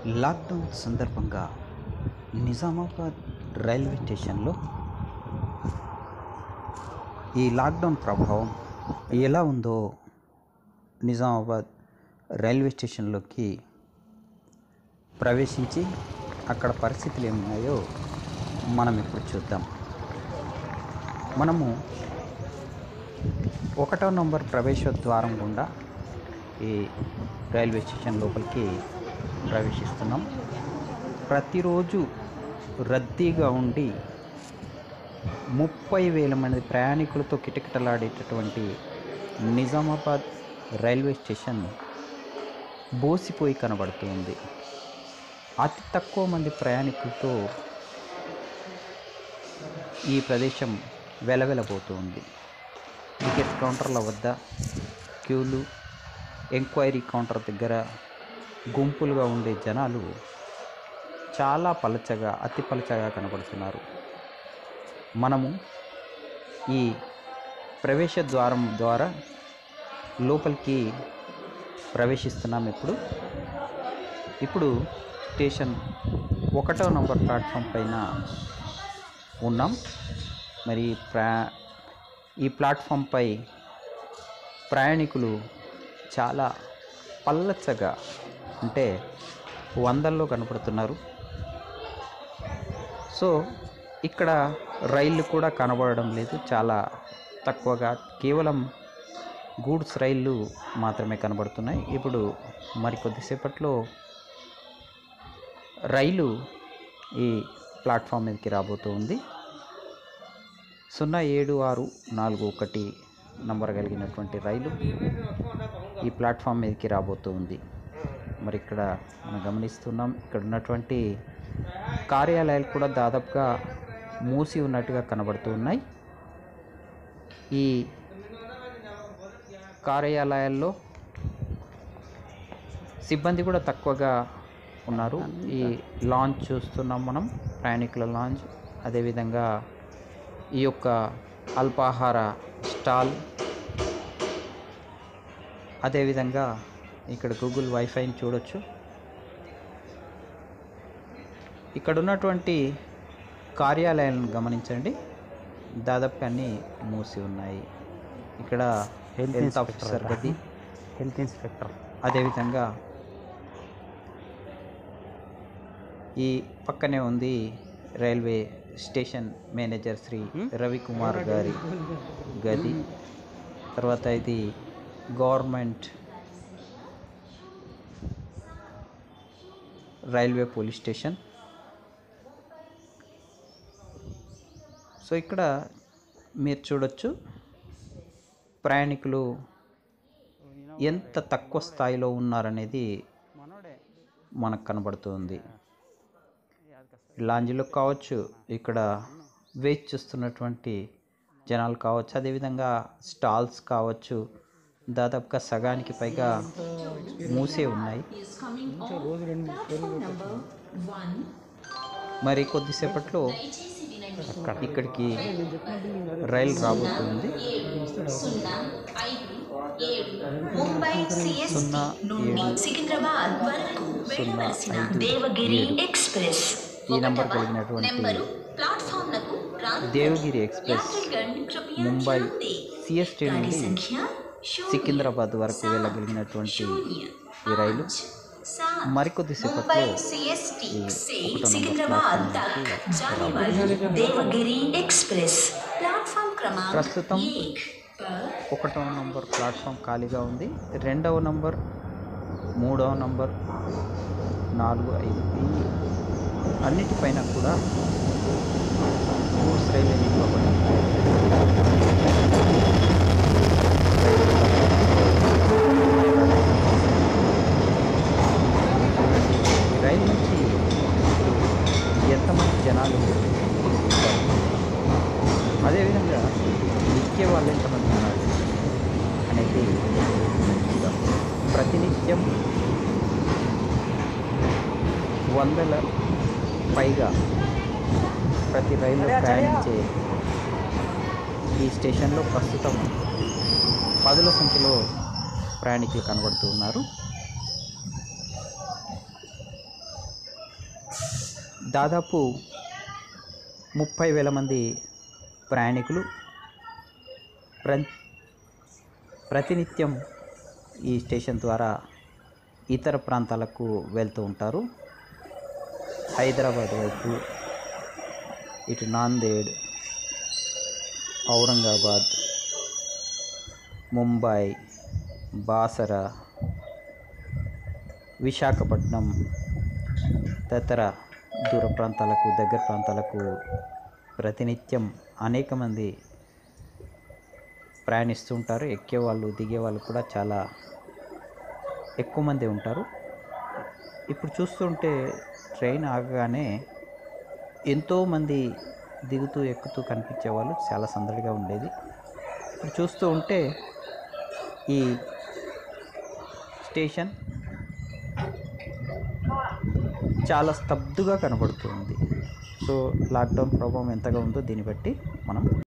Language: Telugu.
లాక్డౌన్ సందర్భంగా నిజామాబాద్ రైల్వే స్టేషన్లో ఈ లాక్డౌన్ ప్రభావం ఎలా ఉందో నిజామాబాద్ రైల్వే స్టేషన్లోకి ప్రవేశించి అక్కడ పరిస్థితులు ఏమున్నాయో మనం ఇప్పుడు చూద్దాం మనము ఒకటో నంబర్ ప్రవేశ ద్వారం గుండా ఈ రైల్వే స్టేషన్ లోపలికి ప్రవేశిస్తున్నాం ప్రతిరోజు రద్దీగా ఉండి ముప్పై వేల మంది ప్రయాణికులతో కిటకిటలాడేటటువంటి నిజామాబాద్ రైల్వే స్టేషన్ బోసిపోయి కనబడుతుంది అతి తక్కువ మంది ప్రయాణికులతో ఈ ప్రదేశం వెలవెలబోతుంది టికెట్ కౌంటర్ల వద్ద క్యూలు ఎంక్వైరీ కౌంటర్ దగ్గర గుంపులుగా ఉండే జనాలు చాలా పలచగా అతి పలచగా కనబడుతున్నారు మనము ఈ ప్రవేశ ద్వారం ద్వారా లోపలికి ప్రవేశిస్తున్నాం ఇప్పుడు ఇప్పుడు స్టేషన్ ఒకటో నంబర్ ప్లాట్ఫామ్ పైన ఉన్నాం మరి ప్రా ఈ ప్లాట్ఫామ్పై ప్రయాణికులు చాలా పల్లచగా అంటే వందల్లో కనపడుతున్నారు సో ఇక్కడ రైళ్ళు కూడా కనబడడం లేదు చాలా తక్కువగా కేవలం గూడ్స్ రైళ్ళు మాత్రమే కనబడుతున్నాయి ఇప్పుడు మరికొద్దిసేపట్లో రైలు ఈ ప్లాట్ఫామ్ మీదకి రాబోతుంది సున్నా ఏడు ఆరు నాలుగు ఒకటి నంబర్ కలిగినటువంటి రైలు ఈ ప్లాట్ఫామ్ మీదకి రాబోతుంది మరి ఇక్కడ మనం గమనిస్తున్నాం ఇక్కడ ఉన్నటువంటి కార్యాలయాలు కూడా దాదాపుగా మూసి ఉన్నట్టుగా కనబడుతూ ఉన్నాయి ఈ కార్యాలయాల్లో సిబ్బంది కూడా తక్కువగా ఉన్నారు ఈ లాంచ్ చూస్తున్నాం మనం ప్రయాణికుల లాంచ్ అదేవిధంగా ఈ యొక్క అల్పాహార స్టాల్ అదేవిధంగా ఇక్కడ గూగుల్ వైఫైని చూడొచ్చు ఇక్కడ ఉన్నటువంటి కార్యాలయాలను గమనించండి దాదాపు అన్నీ మూసి ఉన్నాయి ఇక్కడ హెల్త్ హెల్త్ ఇన్స్పెక్టర్ ఆఫీసర్ కదా? గది హెల్త్ ఇన్స్పెక్టర్ అదేవిధంగా ఈ పక్కనే ఉంది railway station manager Shri Ravikumar గారి గది తర్వాత ఇది government railway police station so ఇక్కడ మీరు చూడొచ్చు ప్రయాణికులు ఎంత తక్కువ స్థాయిలో ఉన్నారనేది మనకు కనబడుతుంది లాంజీలో కావచ్చు ఇక్కడ వెయిట్ చేస్తున్నటువంటి జనాలు కావచ్చు అదేవిధంగా స్టాల్స్ కావచ్చు దాదాపుగా సగానికి పైగా మూసే ఉన్నాయి మరి కొద్దిసేపట్లో ఇక్కడికి రైలు రాబోతుంది ముంబై సున్నా సిఎస్టి నుండి ఏడు సికింద్రాబాద్ వరకు వెళ్ళవలసిన ఐదు దేవగిరి ఏడు. ఎక్స్ప్రెస్ ఈ నంబర్ ఒకటవ కలిగినటువంటి నెంబరు ప్లాట్ఫామ్లకు రానున్నది. దేవగిరి ఎక్స్ప్రెస్ యాత్రికన్ కృపయా ముంబై ధ్యాన్ దే. సిఎస్టీ గాడి నుండి సంఖ్య శూన్య, సికింద్రాబాద్ వరకు సాత్, వెళ్ళగలిగినటువంటి శూన్య, ఈ రైలు పాంచ్, సాత్. మరికొద్దిసేపట్లో ముంబై సిఎస్టి ఈ से ఒకటో నంబర్ सिकंदराबाद ప్లాట్ఫామ్ तक నుంచి जाने वाली देवगिरी एक्सप्रेस प्लेटफॉर्म क्रमांक ప్రస్తుతం एक पर ఒకటవ నంబర్ ప్లాట్ఫామ్ ఖాళీగా ఉంది రెండవ నంబర్ మూడవ నంబర్ నాలుగు ఐదు ఈ అన్నిటిపైన కూడా గూడ్స్ రైలు నింపబడి ఈ రైలు నుంచి ఎంతమంది జనాలు ఉంటారు అదేవిధంగా ఎక్కే వాళ్ళు ఎంతమంది ఉన్నారు అనేది చూద్దాం. ప్రతినిత్యం వందల పైగా ప్రతి రైలు ప్రయాణించే ఈ స్టేషన్లో ప్రస్తుతం పదుల సంఖ్యలో ప్రయాణికులు కనబడుతూ ఉన్నారు దాదాపు ముప్పై వేల మంది ప్రయాణికులు ప్ర ప్రతినిత్యం ఈ స్టేషన్ ద్వారా ఇతర ప్రాంతాలకు వెళ్తూ ఉంటారు హైదరాబాద్ వైపు ఇటు నాందేడ్ ఔరంగాబాద్ ముంబై బాసర విశాఖపట్నం తదితర దూర ప్రాంతాలకు దగ్గర ప్రాంతాలకు ప్రతినిత్యం అనేక మంది ప్రయాణిస్తూ ఉంటారు ఎక్కే వాళ్ళు దిగే వాళ్ళు కూడా చాలా ఎక్కువ మంది ఉంటారు ఇప్పుడు చూస్తుంటే ట్రైన్ ఆగగానే ఎంతోమంది దిగుతూ ఎక్కుతూ కనిపించే వాళ్ళు చాలా సందడిగా ఉండేది ఇప్పుడు చూస్తూ ఉంటే ఈ స్టేషన్ చాలా స్తబ్దుగా కనబడుతుంది సో లాక్డౌన్ ప్రభావం ఎంతగా ఉందో దీన్ని బట్టి మనం